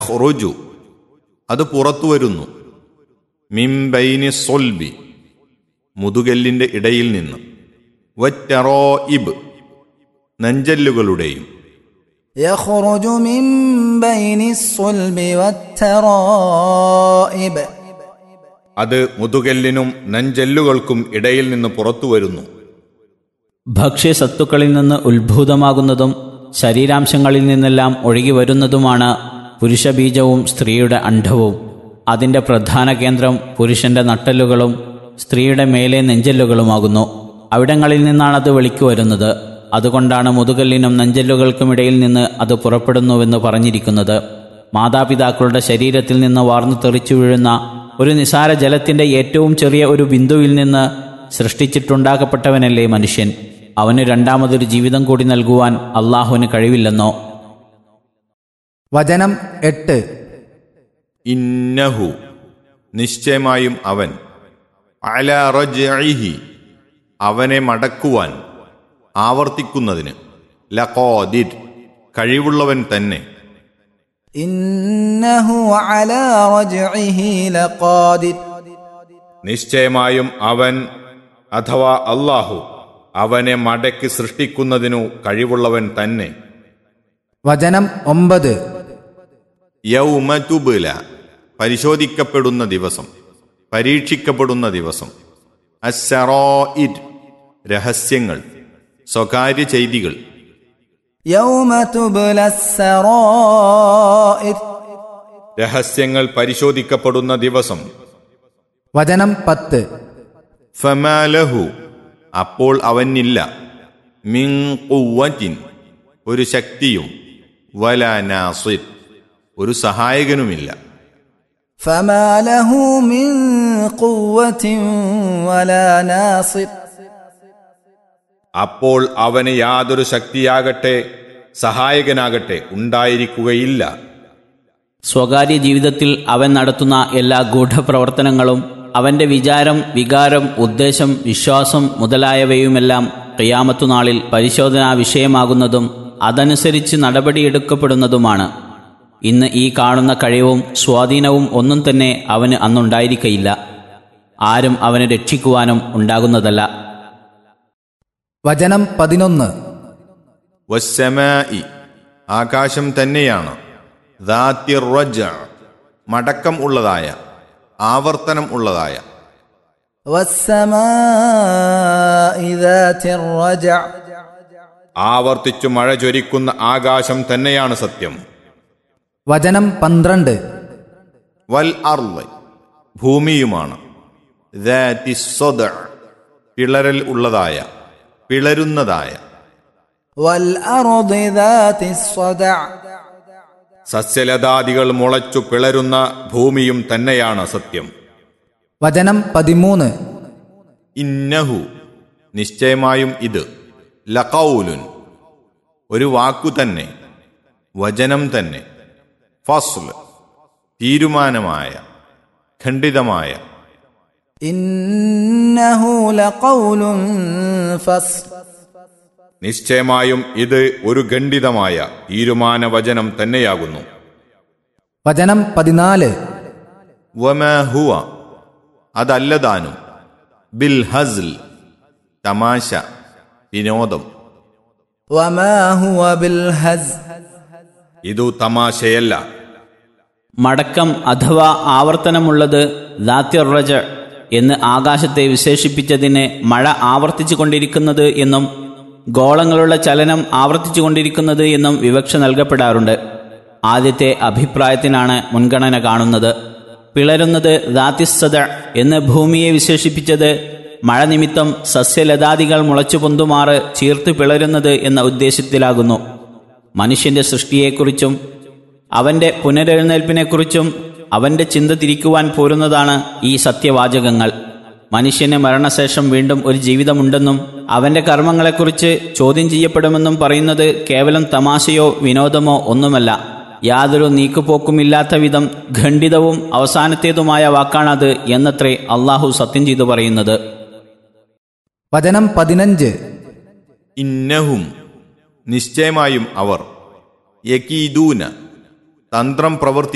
യഖ്റുജു അത് പുറത്തു വരുന്നു മിംബൈനി സൊൽബി മുതുകല്ലിന്റെ ഇടയിൽ നിന്ന് വറ്ററോ ഇബ് നെഞ്ചല്ലുകളുടെയും يخرج من بين الصلب والترائب അത് മുതുകല്ലിനും നെഞ്ചല്ലുകൾക്കും ഇടയിൽ നിന്ന് പുറത്തു വരുന്നു ഭക്ഷ്യസത്തുക്കളിൽ നിന്ന് ഉത്ഭൂതമാകുന്നതും ശരീരാംശങ്ങളിൽ നിന്നെല്ലാം ഒഴുകി വരുന്നതുമാണ് പുരുഷബീജവും സ്ത്രീയുടെ അണ്ഡവും അതിൻ്റെ പ്രധാന കേന്ദ്രം പുരുഷന്റെ നട്ടലുകളും സ്ത്രീയുടെ മേലെ നെഞ്ചല്ലുകളുമാകുന്നു അവിടങ്ങളിൽ നിന്നാണത് വെളിക്കു വരുന്നത് അതുകൊണ്ടാണ് മുതുകല്ലിനും നെഞ്ചല്ലുകൾക്കുമിടയിൽ നിന്ന് അത് പുറപ്പെടുന്നുവെന്ന് പറഞ്ഞിരിക്കുന്നത് മാതാപിതാക്കളുടെ ശരീരത്തിൽ നിന്ന് വാർന്നു തെറിച്ചു വീഴുന്ന ഒരു നിസാര ജലത്തിന്റെ ഏറ്റവും ചെറിയ ഒരു ബിന്ദുവിൽ നിന്ന് സൃഷ്ടിച്ചിട്ടുണ്ടാക്കപ്പെട്ടവനല്ലേ മനുഷ്യൻ അവന് രണ്ടാമതൊരു ജീവിതം കൂടി നൽകുവാൻ അള്ളാഹുവിന് കഴിവില്ലെന്നോ വചനം എട്ട് ഇന്നഹു നിശ്ചയമായും അവൻ അല റജ്ഇഹി അവനെ മടക്കുവാൻ ആവർത്തിക്കുന്നതിന് ലഖോദിർ കഴിവുള്ളവൻ തന്നെ إنه على رجعه لقادر നിശ്ചയമായും അവൻ അഥവാ അള്ളാഹു അവനെ മടക്കി സൃഷ്ടിക്കുന്നതിനു കഴിവുള്ളവൻ തന്നെ വചനം ഒമ്പത് യൗമതുബുല പരിശോധിക്കപ്പെടുന്ന ദിവസം പരീക്ഷിക്കപ്പെടുന്ന ദിവസം അസ്സറോയിർ രഹസ്യങ്ങൾ സ്വകാര്യ ചെയ്തികൾ يوم تبلى السرائر രഹസ്യങ്ങൾ പരിശോധിക്കപ്പെടുന്ന ദിവസം വചനം പത്ത് ഫമാലഹു അപ്പോൾ അവനില്ല മിൻ ഖുവ്വത്തിൻ ഒരു ശക്തിയും വല നാസിർ ഒരു സഹായകനുമില്ല فما له من قوة ولا ناصر അപ്പോൾ അവന് യാതൊരു ശക്തിയാകട്ടെ സഹായകനാകട്ടെ ഉണ്ടായിരിക്കുകയില്ല സ്വകാര്യ ജീവിതത്തിൽ അവൻ നടത്തുന്ന എല്ലാ ഗൂഢപ്രവർത്തനങ്ങളും അവന്റെ വിചാരം വികാരം ഉദ്ദേശം വിശ്വാസം മുതലായവയുമെല്ലാം ഖിയാമത്തുനാളിൽ പരിശോധനാ വിഷയമാകുന്നതും അതനുസരിച്ച് നടപടിയെടുക്കപ്പെടുന്നതുമാണ് ഇന്ന് ഈ കാണുന്ന കഴിവും സ്വാധീനവും ഒന്നും തന്നെ അവന് അന്നുണ്ടായിരിക്കയില്ല ആരും അവനെ രക്ഷിക്കുവാനും ഉണ്ടാകുന്നതല്ല വചനം പതിനൊന്ന് വസ്സമായി ആകാശം തന്നെയാണ് ദാത്തിർ റജ മടക്കം ഉള്ളതായ ആവർത്തനം ഉള്ളതായ والسماء ذات الرجع ആവർത്തിച്ചു മഴ ചൊരിക്കുന്ന ആകാശം തന്നെയാണ് സത്യം വചനം പന്ത്രണ്ട് വൽ അർള് ഭൂമിയുമാണ് ദാത്തി സ്വദ പിളരൽ ഉള്ളതായ പിളരുന്നതായ والأرض ذات الصدع സസ്യലതാദികൾ മുളച്ചു പിളരുന്ന ഭൂമിയും തന്നെയാണ് സത്യം വചനം പതിമൂന്ന് ഇന്നഹു നിശ്ചയമായും ഇത് ലഖൗലുൻ ഒരു വാക്കു തന്നെ വചനം തന്നെ ഫസ്ൽ തീരുമാനമായ ഖണ്ഡിതമായ إنه لقول فصل നിശ്ചയമായും ഇത് ഒരു ഖണ്ഡിതമായ തീരുമാന വചനം തന്നെയാകുന്നു വചനം പതിനാല് വമാ ഹുവ അതല്ലതാനും ബിൽ ഹസ്ൽ തമാശ വിനോദം وما هو بالهزل ഇതു തമാശയല്ല മടക്കം അഥവാ ആവർത്തനമുള്ളത് ദാത്യറജ എന്ന് ആകാശത്തെ വിശേഷിപ്പിച്ചതിന് മഴ ആവർത്തിച്ചു കൊണ്ടിരിക്കുന്നത് എന്നും ഗോളങ്ങളുടെ ചലനം ആവർത്തിച്ചു കൊണ്ടിരിക്കുന്നത് എന്നും വിവക്ഷ നൽകപ്പെടാറുണ്ട് ആദ്യത്തെ അഭിപ്രായത്തിനാണ് മുൻഗണന കാണുന്നത് പിളരുന്നത് ദാത്യസ്സത എന്ന് ഭൂമിയെ വിശേഷിപ്പിച്ചത് മഴ നിമിത്തം സസ്യലതാദികൾ മുളച്ചു പൊന്തുമാറ് ചീർത്ത് പിളരുന്നത് എന്ന ഉദ്ദേശത്തിലാകുന്നു മനുഷ്യന്റെ സൃഷ്ടിയെക്കുറിച്ചും അവന്റെ പുനരെഴുന്നേൽപ്പിനെക്കുറിച്ചും അവന്റെ ചിന്ത തിരിക്കുവാൻ പോരുന്നതാണ് ഈ സത്യവാചകങ്ങൾ മനുഷ്യന് മരണശേഷം വീണ്ടും ഒരു ജീവിതമുണ്ടെന്നും അവന്റെ കർമ്മങ്ങളെക്കുറിച്ച് ചോദ്യം ചെയ്യപ്പെടുമെന്നും പറയുന്നത് കേവലം തമാശയോ വിനോദമോ ഒന്നുമല്ല യാതൊരു നീക്കുപോക്കുമില്ലാത്ത വിധം ഖണ്ഡിതവും അവസാനത്തേതുമായ വാക്കാണത് എന്നത്രേ അള്ളാഹു സത്യം ചെയ്തു പറയുന്നത് വചനം പതിനഞ്ച് ഇന്നഹും നിശ്ചയമായും അവർ യകീദൂന തന്ത്രം പ്രവർത്തി